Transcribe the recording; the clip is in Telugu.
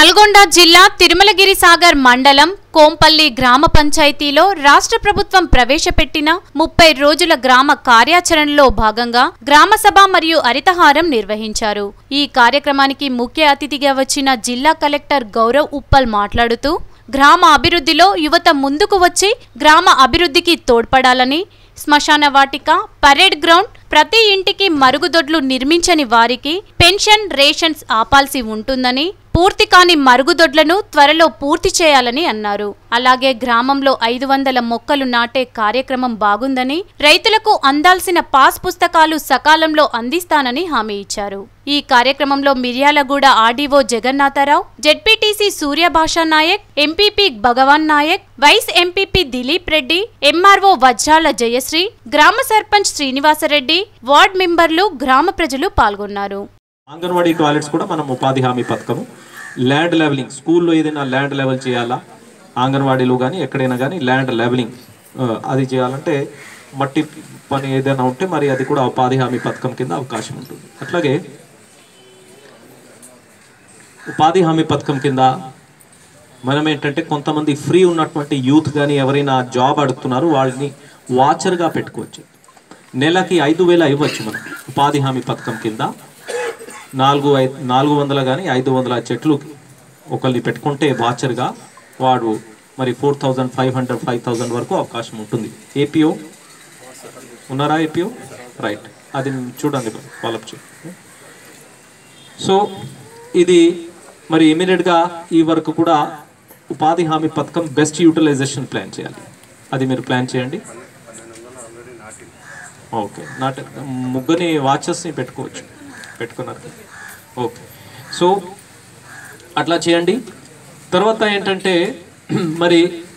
నల్గొండ జిల్లా తిరుమలగిరి సాగర్ మండలం కోంపల్లి గ్రామ పంచాయతీలో రాష్ట్ర ప్రభుత్వం ప్రవేశపెట్టిన ముప్పై రోజుల గ్రామ కార్యాచరణలో భాగంగా గ్రామ సభ మరియు హరితహారం నిర్వహించారు ఈ కార్యక్రమానికి ముఖ్య అతిథిగా వచ్చిన జిల్లా కలెక్టర్ గౌరవ్ ఉప్పల్ మాట్లాడుతూ గ్రామ అభివృద్ధిలో యువత ముందుకు వచ్చి గ్రామ అభివృద్ధికి తోడ్పడాలని శ్మశాన వాటిక పరేడ్ గ్రౌండ్ ప్రతి ఇంటికి మరుగుదొడ్లు నిర్మించని వారికి పెన్షన్ రేషన్స్ ఆపాల్సి ఉంటుందని పూర్తి కాని మరుగుదొడ్లను త్వరలో పూర్తి చేయాలని అన్నారు అలాగే గ్రామంలో ఐదు వందల మొక్కలు నాటే కార్యక్రమం బాగుందని రైతులకు అందాల్సిన పాస్ పుస్తకాలు సకాలంలో అందిస్తానని హామీ ఇచ్చారు ఈ కార్యక్రమంలో Miryalaguda RDO Jagannatha Rao ZPTC Suryabhasha Naik MPP Bhagawan Naik vice MPP Dilip Reddy MRO Vajrala Jayasri గ్రామ సర్పంచ్ శ్రీనివాసరెడ్డి వార్డ్ మెంబర్లు గ్రామ ప్రజలు పాల్గొన్నారు అంగన్వాడీ టాయిలెట్స్ కూడా మనం ఉపాధి హామీ పథకము ల్యాండ్ లెవెలింగ్ స్కూల్లో ఏదైనా ల్యాండ్ లెవెల్ చేయాలా అంగన్వాడీలో కానీ ఎక్కడైనా కానీ ల్యాండ్ లెవెలింగ్ అది చేయాలంటే మట్టి పని ఏదైనా ఉంటే మరి అది కూడా ఉపాధి హామీ పథకం కింద అవకాశం ఉంటుంది అట్లాగే ఉపాధి హామీ పథకం కింద మనం ఏంటంటే కొంతమంది ఫ్రీ ఉన్నటువంటి యూత్ కానీ ఎవరైనా జాబ్ అడుగుతున్నారు వాళ్ళని వాచర్గా పెట్టుకోవచ్చు నెలకి ఐదు వేల ఇవ్వచ్చు మనం ఉపాధి హామీ పథకం కింద నాలుగు ఐ నాలుగు వందల కానీ ఐదు వందల చెట్లు ఒకరిని పెట్టుకుంటే వాచర్గా వాడు మరి four thousand five hundred five thousand వరకు అవకాశం ఉంటుంది ఏపీఓ ఉన్నారా ఏపీఓ రైట్ అది చూడండి డెవలప్ చేయండి సో ఇది మరి ఇమీడియట్గా ఈ వరకు కూడా ఉపాధి హామీ పథకం బెస్ట్ యూటిలైజేషన్ ప్లాన్ చేయాలి అది మీరు ప్లాన్ చేయండి ఓకే నాట్ ముగ్గురిని వాచెస్ని పెట్టుకోవచ్చు పెట్టుకున్నారు ఓకే సో అట్లా చేయండి తర్వాత ఏంటంటే మరి